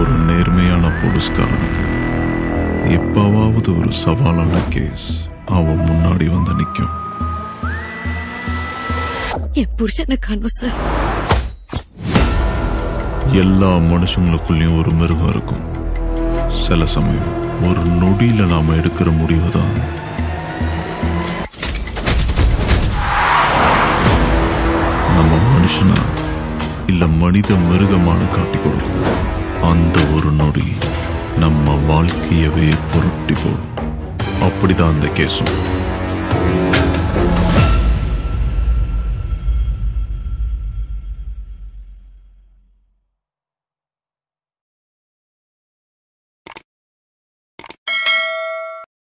ஒரு நேர்மையான போலீஸ்காரனுக்கு எப்பவாவது ஒரு சவாலான கேஸ் அவன் முன்னாடி வந்து நிற்கும் என் புருஷனை காணும் சார் எல்லா மனுஷங்களுக்குள்ளேயும் ஒரு மிருகம் இருக்கும் சில சமயம் ஒரு நொடியில நாம எடுக்கிற முடிவு தான் நம்ம மனுஷனா இல்ல மனித மிருகமான காட்டி கொடுக்கும் அந்த ஒரு நொடி நம்ம வாழ்க்கையவே புரட்டி போடும் அப்படிதான் அந்த கேஸும்